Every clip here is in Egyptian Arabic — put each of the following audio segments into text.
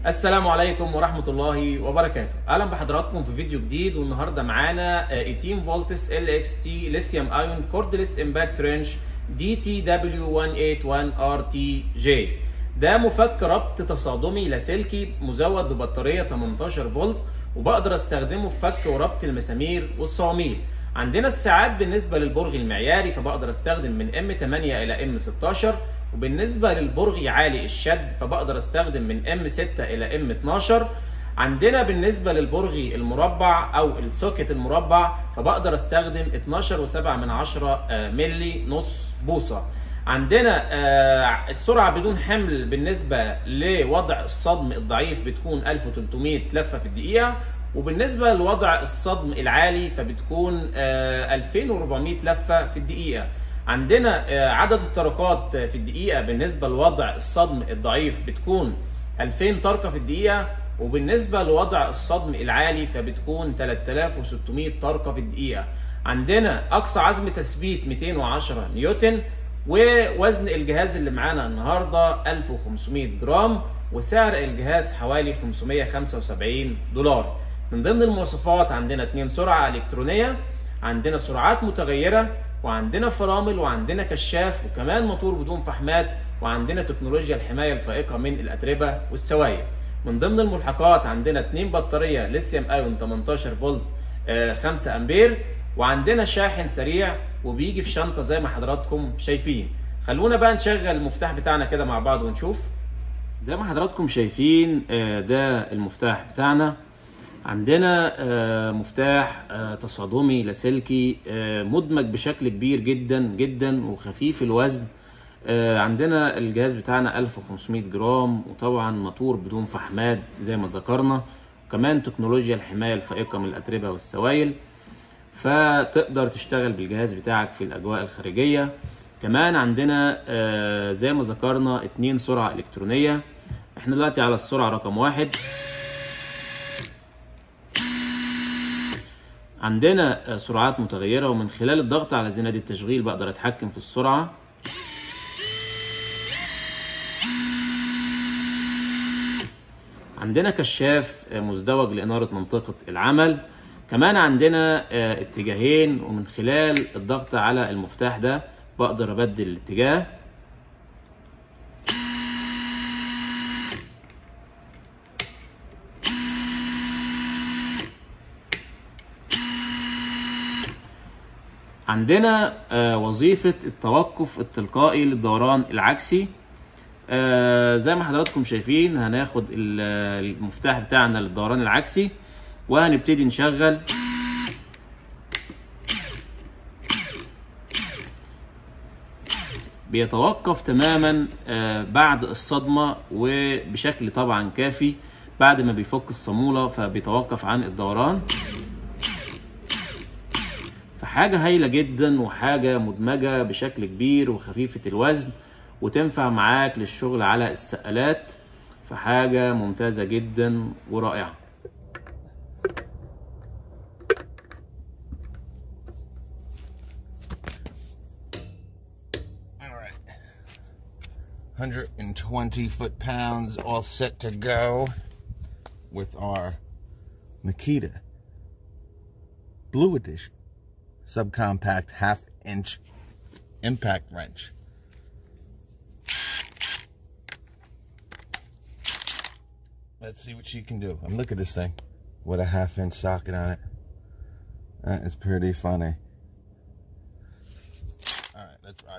السلام عليكم ورحمة الله وبركاته أهلا بحضراتكم في فيديو جديد والنهاردة معانا 18 فولتس ال اكس تي ليثيوم ايون كوردلس امباكت رينج دي تي دبليو 181 ار تي جي ده مفك ربط تصادمي لاسلكي مزود ببطارية 18 فولت وبقدر استخدمه في فك وربط المسامير والصواميل عندنا الساعات بالنسبة للبرغي المعياري فبقدر استخدم من ام 8 الى ام 16 وبالنسبة للبرغي عالي الشد فبقدر استخدم من ام 6 الى ام 12 عندنا بالنسبة للبرغي المربع او السوكت المربع فبقدر استخدم 12 و7 من 10 ملي نص بوصة عندنا السرعة بدون حمل بالنسبة لوضع الصدم الضعيف بتكون 1300 لفة في الدقيقة وبالنسبة لوضع الصدم العالي فبتكون 2400 لفة في الدقيقة عندنا عدد الطرقات في الدقيقة بالنسبة لوضع الصدم الضعيف بتكون 2000 طرقة في الدقيقة وبالنسبة لوضع الصدم العالي فبتكون 3600 طرقة في الدقيقة عندنا أقصى عزم تثبيت 210 نيوتن ووزن الجهاز اللي معانا النهاردة 1500 جرام وسعر الجهاز حوالي 575 دولار من ضمن المواصفات عندنا اتنين سرعة إلكترونية عندنا سرعات متغيرة وعندنا فرامل وعندنا كشاف وكمان موتور بدون فحمات وعندنا تكنولوجيا الحماية الفائقة من الأتربة والسوائل من ضمن الملحقات عندنا اتنين بطارية ليثيوم ايون 18 فولت 5 امبير وعندنا شاحن سريع وبيجي في شنطة زي ما حضراتكم شايفين خلونا بقى نشغل المفتاح بتاعنا كده مع بعض ونشوف زي ما حضراتكم شايفين ده المفتاح بتاعنا عندنا مفتاح تصادمي لاسلكي مدمج بشكل كبير جدا جدا وخفيف الوزن عندنا الجهاز بتاعنا 1500 جرام وطبعا موتور بدون فحمات زي ما ذكرنا وكمان تكنولوجيا الحماية الفائقة من الأتربة والسوائل فتقدر تشتغل بالجهاز بتاعك في الأجواء الخارجية كمان عندنا زي ما ذكرنا اتنين سرعة إلكترونية احنا دلوقتي على السرعة رقم واحد عندنا سرعات متغيرة ومن خلال الضغط على زناد التشغيل بقدر اتحكم في السرعة عندنا كشاف مزدوج لإنارة منطقة العمل كمان عندنا اتجاهين ومن خلال الضغط على المفتاح ده بقدر أبدل الاتجاه عندنا وظيفة التوقف التلقائي للدوران العكسي زي ما حضراتكم شايفين هناخد المفتاح بتاعنا للدوران العكسي وهنبتدي نشغل بيتوقف تماما بعد الصدمة وبشكل طبعا كافي بعد ما بيفك الصامولة فبيتوقف عن الدوران فحاجة هايلة جدا وحاجة مدمجة بشكل كبير وخفيفة الوزن وتنفع معاك للشغل على السقالات فحاجة ممتازة جدا ورائعة Alright. 120 foot pounds all set to go with our Makita Blue Edition subcompact half inch impact wrench. Let's see what she can do. And look at this thing with a half inch socket on it. That is pretty funny. All right, let's rock.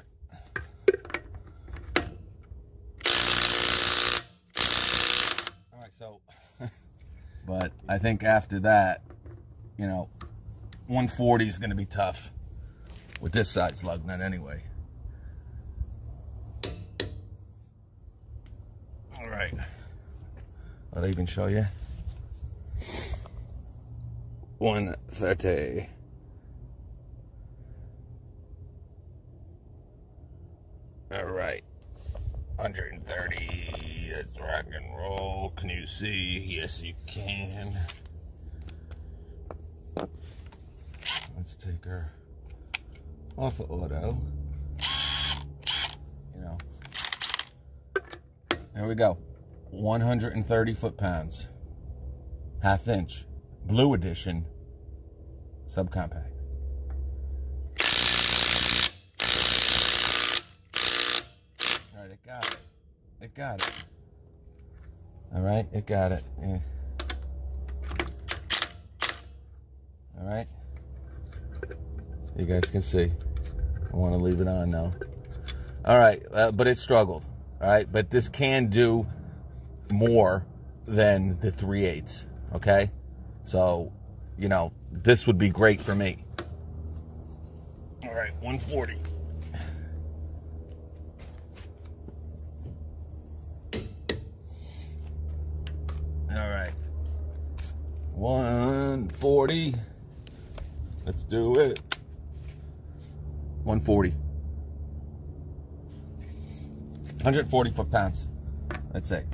All right, so, but I think after that, you know, 140 is going to be tough with this size lug nut anyway. All right. I'll even show you. 130. All right. 130. Let's rock and roll. Can you see? Yes, you can. Let's take her off of auto. You know. There we go. 130 foot pounds, half inch, blue edition, subcompact. All right, it got it. It got it. All right, it got it. Yeah. All right. You guys can see. I want to leave it on now. All right, uh, but it struggled. All right, but this can do more than the 3 eighths. Okay, so you know this would be great for me. All right, 140. All right, 140. Let's do it. 140. 140 foot pounds. That's it.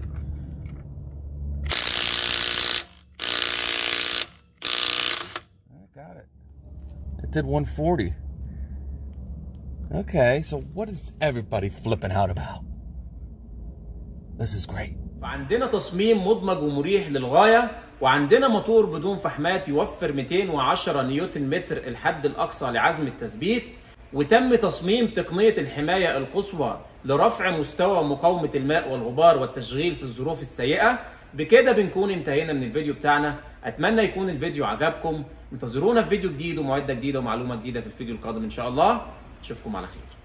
I got it. It did 140. Okay, so what is everybody flipping out about? This is great. فعندنا تصميم مدمج ومريح للغاية وعندنا موتور بدون فحمات يوفر 210 نيوتن متر الحد الأقصى لعزم التثبيت وتم تصميم تقنية الحماية القصوى لرفع مستوى مقاومة الماء والغبار والتشغيل في الظروف السيئة بكده بنكون انتهينا من الفيديو بتاعنا اتمنى يكون الفيديو عجبكم انتظرونا في فيديو جديد ومعدة جديدة ومعلومة جديدة في الفيديو القادم ان شاء الله اشوفكم على خير